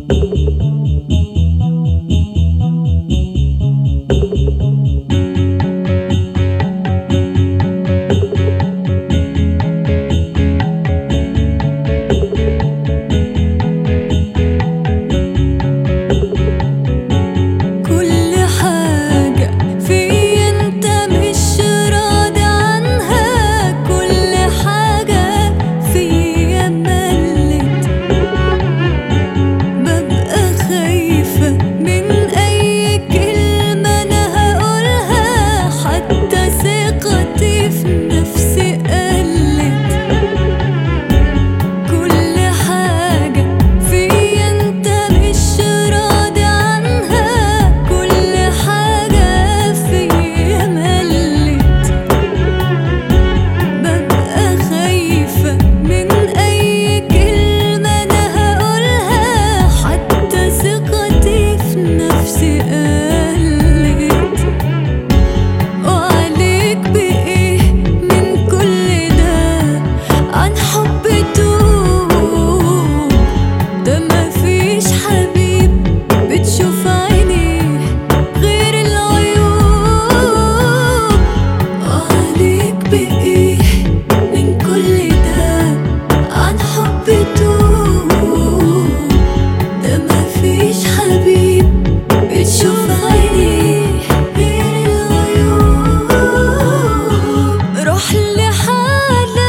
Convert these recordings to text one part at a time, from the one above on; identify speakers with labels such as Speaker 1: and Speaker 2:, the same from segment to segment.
Speaker 1: كل حاجة فيا انت مش راضي عنها كل حاجة فيا ملت ببقى خايفة من أي كلمة أنا هقولها حتى ثقتي في نفسي قلت كل حاجة فيا انت مش راضي عنها كل حاجة فيا ملت ببقى خايفة من أي كلمة أنا هقولها حتى ثقتي في نفسي قلت وعليك بإيه من كل ده عن حب توب ده مفيش حبيب بتشوف عينيه غير العيوب وعليك بإيه من كل ده عن حب توب ده مفيش حبيب بتشوف عينيه غير العيوب روح لحالك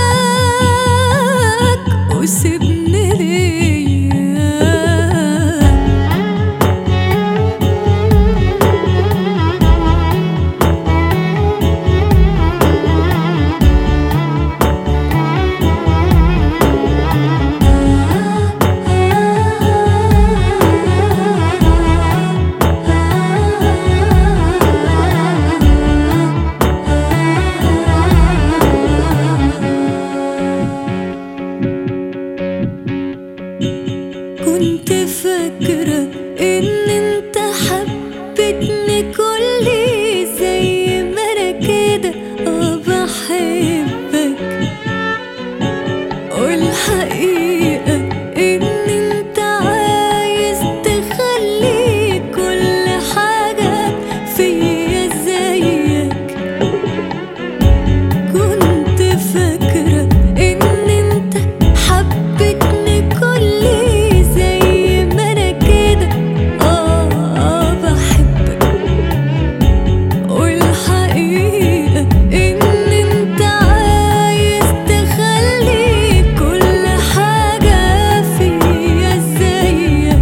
Speaker 1: وسيبني ليا كنت فاكرة ان انت حبيتني كلي زي ما انا كده اه بحبك والحقيقة ان انت عايز تخلي كل حاجة فيا زيك كنت فاكرة ان انت حبيتني كلي زي ما انا كده اه اه بحبك والحقيقة ان انت عايز تخلي كل حاجة فيا زيك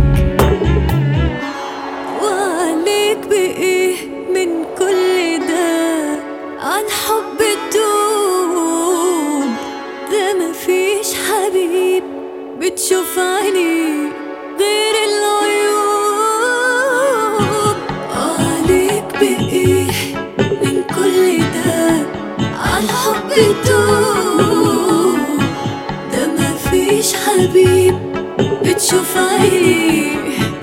Speaker 1: وعليك بإيه من كل ده عن حب توب ده مفيش حبيب بتشوف عيني غير العيوب وعليك بإيه من كل ده عن حب توب ده مفيش حبيب بتشوف عيني